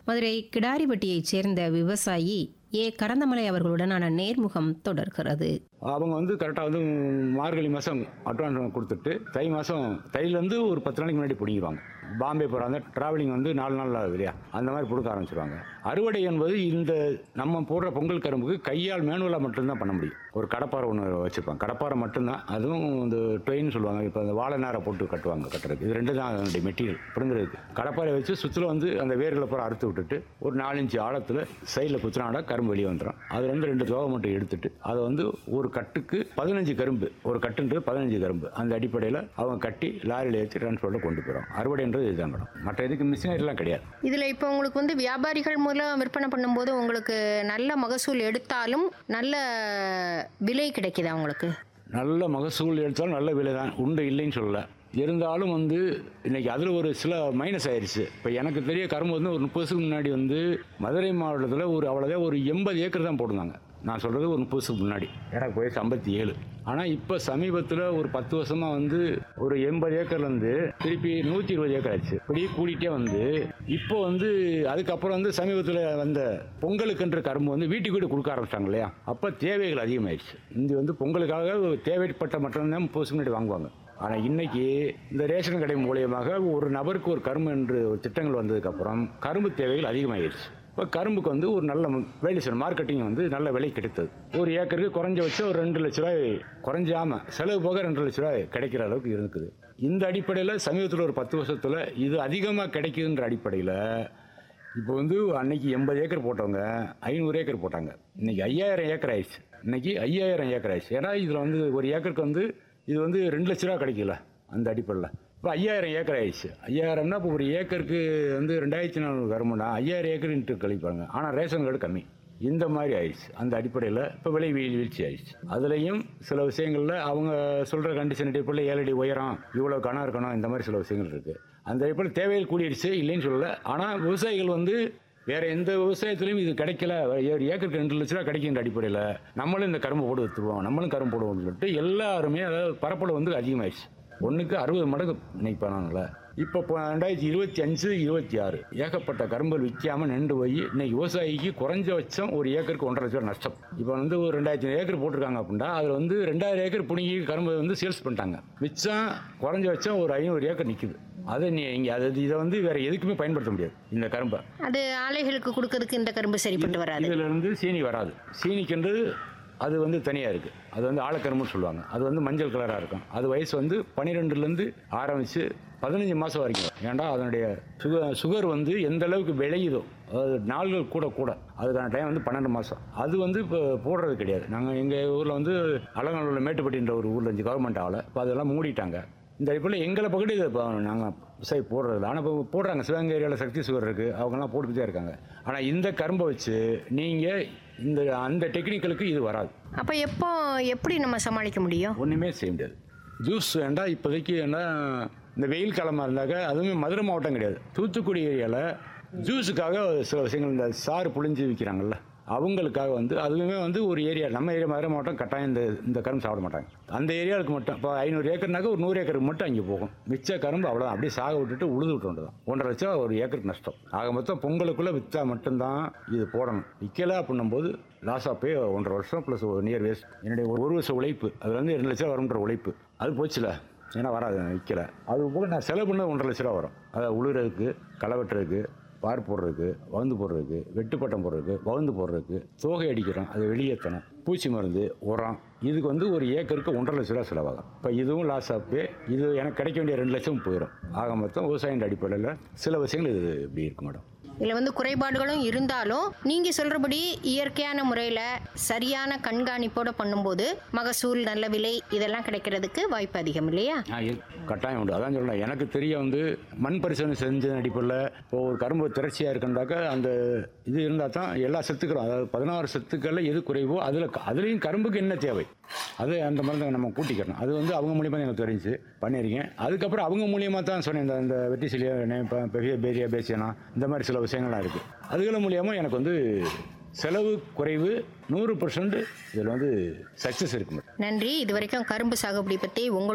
மதுரை கிடாரிப்பட்டியைச் சேர்ந்த விவசாயி ஏ கரந்தமலை அவர்களுடனான நேர்முகம் தொடர்கிறது அவங்க வந்து கரெக்டாக வந்து மார்கழி மாதம் அட்வான்ஸ் கொடுத்துட்டு தை மாதம் தையிலேருந்து ஒரு பத்து நாளைக்கு முன்னாடி பிடிங்கிடுவாங்க பாம்பே போகிறாங்க ட்ராவலிங் வந்து நாலு நாள் ஆகுது இல்லையா அந்த மாதிரி கொடுக்க ஆரம்பிச்சிருவாங்க அறுவடை என்பது இந்த நம்ம போடுற பொங்கல் கரும்புக்கு கையால் மேனுவலாக மட்டும்தான் பண்ண முடியும் ஒரு கடப்பாறை ஒன்று வச்சுருப்பாங்க கடப்பாறை மட்டும்தான் அதுவும் இந்த ட்ரெயின் சொல்லுவாங்க இப்போ அந்த வாழை நேரம் போட்டு கட்டுவாங்க கட்டுறதுக்கு இது ரெண்டு தான் அதனுடைய மெட்டீரியல் பிடுங்குறதுக்கு கடப்பாறை வச்சு சுற்றிலும் வந்து அந்த வேர்களை பூரா அறுத்து விட்டுட்டு ஒரு நாலஞ்சு ஆழத்தில் சைடில் குத்துனாடா கரும்பு வெளியே வந்துடும் அது வந்து ரெண்டு தோகை மட்டும் எடுத்துட்டு அதை வந்து ஒரு கட்டுக்கு பதினஞ்சு கரும்பு ஒரு கட்டுன்றது பதினஞ்சு கரும்பு அந்த அடிப்படையில் அவங்க கட்டி லாரியில் ஏற்றி டிரான்ஸ்போர்ட்டில் கொண்டு போயிடும் அறுவடைன்றது இதுதான் மேடம் மற்ற இதுக்கு மிஷினரிலாம் கிடையாது இதில் இப்போ உங்களுக்கு வந்து வியாபாரிகள் மூலம் விற்பனை பண்ணும்போது உங்களுக்கு நல்ல மகசூல் எடுத்தாலும் நல்ல விலை கிடைக்குதா உங்களுக்கு நல்ல மகசூல் எடுத்தாலும் நல்ல விலை தான் உண்டு இல்லைன்னு சொல்லல இருந்தாலும் வந்து இன்னைக்கு அதில் ஒரு சில மைனஸ் ஆயிடுச்சு இப்போ எனக்கு தெரிய கரும்பு வந்து ஒரு முப்பது வருஷத்துக்கு முன்னாடி வந்து மதுரை மாவட்டத்தில் ஒரு அவ்வளோதான் ஒரு எண்பது ஏக்கர் தான் போட்டிருந்தாங்க நான் சொல்கிறது ஒரு முப்பது வருஷத்துக்கு முன்னாடி எனக்கு வயசு ஐம்பத்தி ஏழு ஆனால் இப்போ சமீபத்தில் ஒரு பத்து வருஷமாக வந்து ஒரு எண்பது ஏக்கர்லேருந்து திருப்பி நூற்றி இருபது ஏக்கர் ஆச்சு இப்படி கூட்டிகிட்டே வந்து இப்போ வந்து அதுக்கப்புறம் வந்து சமீபத்தில் வந்த பொங்கலுக்குன்ற கரும்பு வந்து வீட்டுக்கு வீடு கொடுக்க ஆரம்பிச்சிட்டாங்க இல்லையா அப்போ தேவைகள் அதிகமாயிடுச்சு இங்கே வந்து பொங்கலுக்காக தேவைப்பட்ட மட்டும்தான் முப்பது வருஷம் முன்னாடி வாங்குவாங்க ஆனால் இன்னைக்கு இந்த ரேஷன் கடை மூலியமாக ஒரு நபருக்கு ஒரு கரும்பு என்று ஒரு திட்டங்கள் வந்ததுக்கப்புறம் கரும்பு தேவைகள் அதிகமாகிடுச்சு இப்போ கரும்புக்கு வந்து ஒரு நல்ல வேல்யூஷன் மார்க்கெட்டிங் வந்து நல்ல விலை கிடைத்தது ஒரு ஏக்கருக்கு குறைஞ்ச வச்சு ஒரு ரெண்டு லட்ச ரூபாய் குறைஞ்சாம செலவு போக ரெண்டு லட்ச ரூபாய் கிடைக்கிற அளவுக்கு இருக்குது இந்த அடிப்படையில் சமீபத்தில் ஒரு பத்து வருஷத்தில் இது அதிகமாக கிடைக்குதுன்ற அடிப்படையில் இப்போ வந்து அன்னைக்கு எண்பது ஏக்கர் போட்டவங்க ஐநூறு ஏக்கர் போட்டாங்க இன்னைக்கு ஐயாயிரம் ஏக்கர் ஆயிடுச்சு இன்னைக்கு ஐயாயிரம் ஏக்கர் ஆயிடுச்சு ஏன்னா இதில் வந்து ஒரு ஏக்கருக்கு வந்து இது வந்து ரெண்டு லட்ச ரூபா கிடைக்கல அந்த அடிப்படையில் இப்போ ஐயாயிரம் ஏக்கர் ஆயிடுச்சு ஐயாயிரம்னா இப்போ ஒரு ஏக்கருக்கு வந்து ரெண்டாயிரத்தி நானூறு கரும்புனா ஐயாயிரம் ஏக்கர்ன்ட்டு கழிப்பாங்க ஆனால் ரேஷன் கார்டு கம்மி இந்த மாதிரி ஆயிடுச்சு அந்த அடிப்படையில் இப்போ விலை வீழ் வீழ்ச்சி ஆயிடுச்சு அதுலேயும் சில விஷயங்களில் அவங்க சொல்கிற கண்டிஷன் அடிப்படையில் ஏழடி உயரம் இவ்வளோ கணம் இருக்கணும் இந்த மாதிரி சில விஷயங்கள் இருக்குது அந்த அடிப்படையில் தேவைகள் கூடிடுச்சு இல்லைன்னு சொல்லல ஆனால் விவசாயிகள் வந்து வேற எந்த விவசாயத்துலையும் இது கிடைக்கல ஒரு ஏக்கருக்கு ரெண்டு லட்ச ரூபா கிடைக்கின்ற அடிப்படையில் நம்மளும் இந்த கரும்பு போட்டு வித்துருவோம் நம்மளும் கரும்பு போடுவோம்னு சொல்லிட்டு எல்லாருமே அதாவது பரப்பளவு வந்து அதிகமாயிடுச்சு ஒன்றுக்கு அறுபது மடங்கு இன்னைக்கு பண்ணாங்கல்ல இப்போ இப்போ ரெண்டாயிரத்தி இருபத்தி அஞ்சு இருபத்தி ஆறு ஏகப்பட்ட கரும்பு விற்காம நின்று போய் இன்னைக்கு விவசாயிக்கு குறைஞ்சபட்சம் ஒரு ஏக்கருக்கு ஒன்றரை லட்சம் ரூபா நஷ்டம் இப்போ வந்து ஒரு ரெண்டாயிரத்தி ஏக்கர் போட்டிருக்காங்க அப்படின்னா அதில் வந்து ரெண்டாயிரம் ஏக்கர் பிடுங்கி கரும்பு வந்து சேல்ஸ் பண்ணிட்டாங்க மிச்சம் குறைஞ்சபட்சம் ஒரு ஐநூறு ஏக்கர் நிற்குது அதை நீ இங்கே அது இதை வந்து வேற எதுக்குமே பயன்படுத்த முடியாது இந்த கரும்பை அது ஆலைகளுக்கு கொடுக்கறதுக்கு இந்த கரும்பு சரிப்பட்டு வராது இதுல இருந்து சீனி வராது சீனிக்குன்றது அது வந்து தனியாக இருக்குது அது வந்து ஆழக்கரும்புன்னு சொல்லுவாங்க அது வந்து மஞ்சள் கலராக இருக்கும் அது வயசு வந்து பன்னிரெண்டுலேருந்து ஆரம்பித்து பதினஞ்சு மாதம் வரைக்கும் ஏன்டா அதனுடைய சுகர் சுகர் வந்து எந்த அளவுக்கு விளையுதோ அதாவது நாள்கள் கூட கூட அதுக்கான டைம் வந்து பன்னெண்டு மாதம் அது வந்து இப்போ போடுறது கிடையாது நாங்கள் எங்கள் ஊரில் வந்து அலங்கநல்லூர் மேட்டுப்பட்டின்ற ஒரு ஊரில் இருந்துச்சு கவர்மெண்ட் ஆகலை இப்போ அதெல்லாம் மூடிட்டாங்க இந்த அடிப்படையில் எங்களை பக்கத்து இதை இப்போ நாங்கள் விவசாயி போடுறது ஆனால் இப்போ போடுறாங்க சிவகங்கை ஏரியாவில் சக்தி சுகர் இருக்குது அவங்கெல்லாம் போட்டுக்கிட்டே இருக்காங்க ஆனால் இந்த கரும்பை வச்சு நீங்கள் இந்த அந்த டெக்னிக்கலுக்கு இது வராது அப்போ எப்போ எப்படி நம்ம சமாளிக்க முடியும் ஒன்றுமே செய்ய முடியாது ஜூஸ் வேண்டாம் இப்போதைக்கு என்ன இந்த வெயில் காலமாக இருந்தாக்க அதுவுமே மதுரை மாவட்டம் கிடையாது தூத்துக்குடி ஏரியாவில் ஜூஸுக்காக சில விஷயங்கள் இந்த சாறு புழிஞ்சு விற்கிறாங்கல்ல அவங்களுக்காக வந்து அதுவுமே வந்து ஒரு ஏரியா நம்ம ஏரியா மதுரை மாவட்டம் கட்டாயம் இந்த இந்த கரும்பு சாப்பிட மாட்டாங்க அந்த ஏரியாவுக்கு மட்டும் இப்போ ஐநூறு ஏக்கர்னாக்க ஒரு நூறு ஏக்கருக்கு மட்டும் அங்கே போகும் மிச்ச கரும்பு அவ்வளோதான் அப்படியே சாக விட்டுட்டு உழுது விட்டு தான் ஒன்றரை லட்சம் ஒரு ஏக்கருக்கு நஷ்டம் ஆக மொத்தம் பொங்கலுக்குள்ளே விற்றா மட்டும்தான் இது போடணும் விற்கல அப்படின்னும் போது லாஸ் ஆஃப் பே ஒன்றரை வருஷம் ப்ளஸ் ஒரு நியர் வேஸ்ட் என்னுடைய ஒரு வருஷம் உழைப்பு அதுல இருந்து ரெண்டு லட்சம் வரும்ன்ற உழைப்பு அது போச்சுல ஏன்னா வராது விற்கல அது போக நான் செலவு பண்ண ஒன்றரை லட்ச ரூபா வரும் அதை உழுறதுக்கு களை வெட்டுறதுக்கு பார் போடுறதுக்கு வகுந்து போடுறதுக்கு வெட்டுப்பட்டம் போடுறதுக்கு வகுந்து போடுறதுக்கு தோகை அடிக்கிறோம் அதை வெளியேற்றணும் பூச்சி மருந்து உரம் இதுக்கு வந்து ஒரு ஏக்கருக்கு ஒன்றரை லட்ச ரூபா செலவாகும் இப்போ இதுவும் லாஸ் ஆப்பு இது எனக்கு கிடைக்க வேண்டிய ரெண்டு லட்சம் போயிடும் ஆக மொத்தம் விவசாயின்ற அடிப்படையில் சில விஷயங்கள் இது இப்படி இருக்கு மேடம் இதில் வந்து குறைபாடுகளும் இருந்தாலும் நீங்கள் சொல்கிறபடி இயற்கையான முறையில் சரியான கண்காணிப்போட பண்ணும்போது மகசூல் நல்ல விலை இதெல்லாம் கிடைக்கிறதுக்கு வாய்ப்பு அதிகம் இல்லையா ஆ, இரு- கட்டாயம் உண்டு அதான் சொல்கிறேன் எனக்கு தெரிய வந்து மண் பரிசோதனை செஞ்ச அடிப்படையில் இப்போ ஒரு கரும்பு திரட்சியாக இருக்குன்னாக்கா அந்த இது இருந்தால் தான் எல்லா சத்துக்களும் அதாவது பதினாறு சத்துக்களில் எது குறைவோ அதில் அதுலேயும் கரும்புக்கு என்ன தேவை அது அந்த மருந்தை நம்ம கூட்டிக்கிறணும் அது வந்து அவங்க மூலியமாக எனக்கு தெரிஞ்சு பண்ணியிருக்கேன் அதுக்கப்புறம் அவங்க மூலியமாக தான் சொன்னேன் இந்த இந்த வெட்டி சிலியா பெரிய பேரியா பேசியனா இந்த மாதிரி சில விஷயங்கள்லாம் இருக்குது அதுகள் மூலியமாக எனக்கு வந்து செலவு குறைவு நூறு பர்சன்ட் இதில் வந்து சக்ஸஸ் இருக்கு மேடம் நன்றி இது வரைக்கும் கரும்பு சாகுபடி பற்றி உங்கள்